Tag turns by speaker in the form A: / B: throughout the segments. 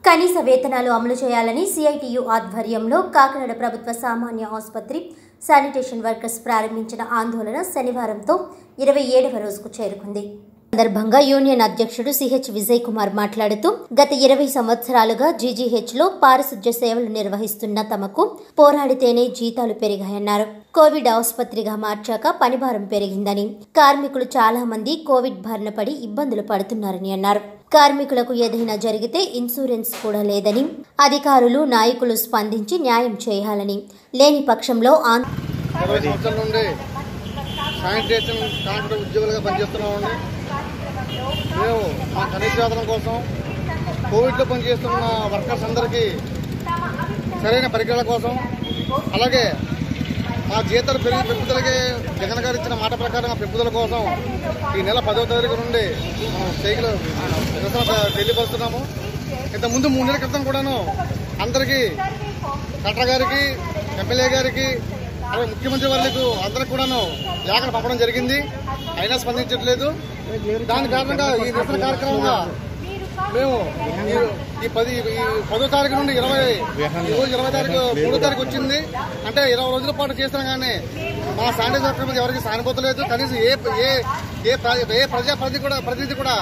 A: కనీస వేతనాలు అమలు చేయాలని సిఐటియు ఆధ్వర్యంలో కాకినాడ ప్రభుత్వ సామాన్య ఆసుపత్రి శానిటేషన్ వర్కర్స్ ప్రారంభించిన ఆందోళన శనివారంతో ఇరవై ఏడవ రోజుకు చేరుకుంది సందర్భంగా యూనియన్ అధ్యక్షుడు సిహెచ్ విజయ్ కుమార్ మాట్లాడుతూ గత ఇరవై సంవత్సరాలుగా జీజీహెచ్ లో పారిశుధ్య సేవలు నిర్వహిస్తున్న తమకు పోరాడితేనే జీతాలు పెరిగాయన్నారు కోవిడ్ ఆసుపత్రిగా మార్చాక పనిభారం పెరిగిందని కార్మికులు చాలా మంది కోవిడ్ బారిన పడి ఇబ్బందులు పడుతున్నారని అన్నారు కార్మికులకు ఏదైనా జరిగితే ఇన్సూరెన్స్ కూడా లేదని అధికారులు నాయకులు స్పందించి న్యాయం చేయాలని లేని పక్షంలో ఆందోళన
B: ఇరవై సంవత్సరాల నుండి శానిటేషన్ కాంట్రాక్ట్ ఉద్యోగులుగా పనిచేస్తున్నామండి మేము మా కనీస వేతనం కోసం కోవిడ్లో పనిచేస్తున్న వర్కర్స్ అందరికీ సరైన పరికరాల కోసం అలాగే మా జీతాలు పెరిగి పెంపుదలకి జగన్ గారు ఇచ్చిన మాట ప్రకారం ఆ పెంపుదల కోసం ఈ నెల పదవ తారీఖు నుండి మనం సైకిల్ నిరసన తెలియపరుస్తున్నాము ఇంత ముందు మూడు నెలల క్రితం కూడాను అందరికీ కలెక్టర్ గారికి ఎమ్మెల్యే గారికి అలాగే ముఖ్యమంత్రి వారికి అందరికి కూడాను లేఖలు పంపడం జరిగింది అయినా స్పందించట్లేదు దాని కారణంగా ఈ నిరసన కార్యక్రమంగా మేము ఈ- ఈ పది ఈ పదో తారీఖు నుండి ఇరవై ఈ రోజు ఇరవై తారీఖు మూడో తారీఖు వచ్చింది అంటే ఇరవై రోజుల పాటు చేస్తున్నాం కానీ మా శానిటైజర్ వర్కర్ మీద ఎవరికి సానుభూతి లేదు కనీసం ఏ ఏ ఏ ప్ర- ఏ ప్రజా ప్రతినిధి కూడా ప్రతినిధి కూడా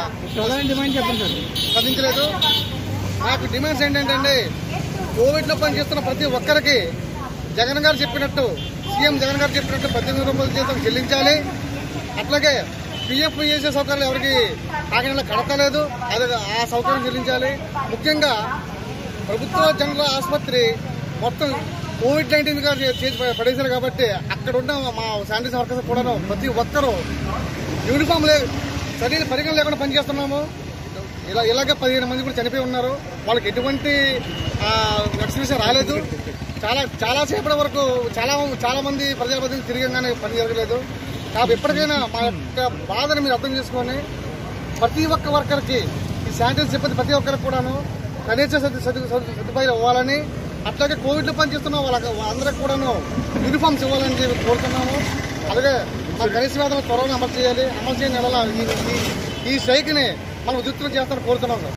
B: స్పందించలేదు నాకు డిమాండ్స్ ఏంటంటే కోవిడ్ లో పనిచేస్తున్న ప్రతి ఒక్కరికి జగన్ గారు చెప్పినట్టు సీఎం జగన్ గారు చెప్పినట్టు పద్దెనిమిది రూపాయల జీతం చెల్లించాలి అట్లాగే పిఎఫ్ చేసే సౌకర్యాలు ఎవరికి కాకినాడలో కడతలేదు అది ఆ సౌకర్యం చెల్లించాలి ముఖ్యంగా ప్రభుత్వ జనరల్ ఆసుపత్రి మొత్తం కోవిడ్ నైన్టీన్ గా చేసి పడేశారు కాబట్టి అక్కడ ఉన్న మా శానిటైజర్ వర్కర్స్ కూడా ప్రతి ఒక్కరూ యూనిఫామ్ లే సరైన పరిగణ లేకుండా పనిచేస్తున్నాము ఇలా ఇలాగే పదిహేను మంది కూడా చనిపోయి ఉన్నారు వాళ్ళకి ఎటువంటి వ్యాక్సినేషన్ రాలేదు చాలా చాలా సేపటి వరకు చాలా చాలా మంది ప్రజల మధ్య తిరిగంగానే పని జరగలేదు కాబట్టి ఇప్పటికైనా మా యొక్క బాధను మీరు అర్థం చేసుకొని ప్రతి ఒక్క వర్కర్కి ఈ శానిటైజర్ సిబ్బంది ప్రతి ఒక్కరికి కూడాను కనీస సదు- సదు- సదు- సదుపాయాలు ఇవ్వాలని అట్లాగే కోవిడ్లో పనిచేస్తున్న వాళ్ళకి అందరికి కూడాను యూనిఫామ్స్ ఇవ్వాలని చెప్పి కోరుతున్నాము అలాగే మా కనీస వేతనం త్వరగా అమలు చేయాలి అమలు చేయని నెలల ఈ- ఈ- ఈ స్ట్రైక్ని మనం ఉద్యుక్తులు చేస్తారని కోరుతున్నాం